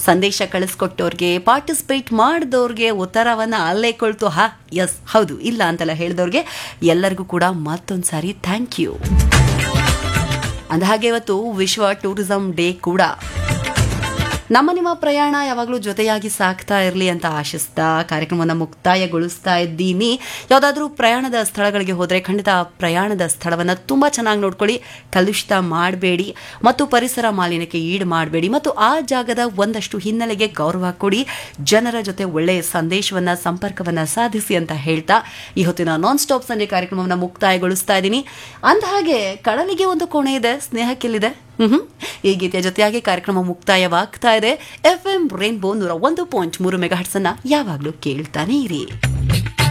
ಸಂದೇಶ ಕಳಿಸ್ಕೊಟ್ಟವ್ರಿಗೆ ಪಾರ್ಟಿಸಿಪೇಟ್ ಮಾಡಿದವ್ರಿಗೆ ಉತ್ತರವನ್ನು ಅಲ್ಲೇ ಕೊಳ್ತು ಹಾ ಎಸ್ ಹೌದು ಇಲ್ಲ ಅಂತೆಲ್ಲ ಹೇಳಿದವ್ರಿಗೆ ಎಲ್ಲರಿಗೂ ಕೂಡ ಮತ್ತೊಂದು ಸಾರಿ ಥ್ಯಾಂಕ್ ಯು ಅಂದಹಾಗೆ ಇವತ್ತು ವಿಶ್ವ ಟೂರಿಸಂ ಡೇ ಕೂಡ ನಮ್ಮ ನಿಮ್ಮ ಪ್ರಯಾಣ ಯಾವಾಗಲೂ ಜೊತೆಯಾಗಿ ಸಾಕ್ತಾ ಇರಲಿ ಅಂತ ಆಶಿಸ್ತಾ ಕಾರ್ಯಕ್ರಮವನ್ನು ಮುಕ್ತಾಯಗೊಳಿಸ್ತಾ ಇದ್ದೀನಿ ಯಾವುದಾದ್ರೂ ಪ್ರಯಾಣದ ಸ್ಥಳಗಳಿಗೆ ಹೋದರೆ ಖಂಡಿತ ಆ ಪ್ರಯಾಣದ ಸ್ಥಳವನ್ನು ತುಂಬ ಚೆನ್ನಾಗಿ ನೋಡ್ಕೊಳ್ಳಿ ಕಲುಷಿತ ಮಾಡಬೇಡಿ ಮತ್ತು ಪರಿಸರ ಮಾಲಿನ್ಯಕ್ಕೆ ಈಡು ಮಾಡಬೇಡಿ ಮತ್ತು ಆ ಜಾಗದ ಒಂದಷ್ಟು ಹಿನ್ನೆಲೆಗೆ ಗೌರವ ಕೊಡಿ ಜನರ ಜೊತೆ ಒಳ್ಳೆಯ ಸಂದೇಶವನ್ನು ಸಂಪರ್ಕವನ್ನು ಸಾಧಿಸಿ ಅಂತ ಹೇಳ್ತಾ ಈ ಹೊತ್ತಿನ ನಾನ್ ಸ್ಟಾಪ್ ಸಂಜೆ ಕಾರ್ಯಕ್ರಮವನ್ನು ಮುಕ್ತಾಯಗೊಳಿಸ್ತಾ ಇದ್ದೀನಿ ಅಂದಹಾಗೆ ಕಡಲಿಗೆ ಒಂದು ಕೋಣೆ ಇದೆ ಸ್ನೇಹಕ್ಕೆಲ್ಲಿದೆ ಹ್ಮ್ ಈ ಗೀತೆಯ ಜೊತೆಯಾಗಿ ಕಾರ್ಯಕ್ರಮ ಮುಕ್ತಾಯವಾಗ್ತಾ ಇದೆ ಎಫ್ ಎಂ ರೇನ್ಬೋ ನೂರ ಒಂದು ಪಾಯಿಂಟ್ ಮೂರು ಮೆಗಾ ಹಟ್ಸನ್ನ ಯಾವಾಗಲೂ ಕೇಳ್ತಾನೆ ಇರಿ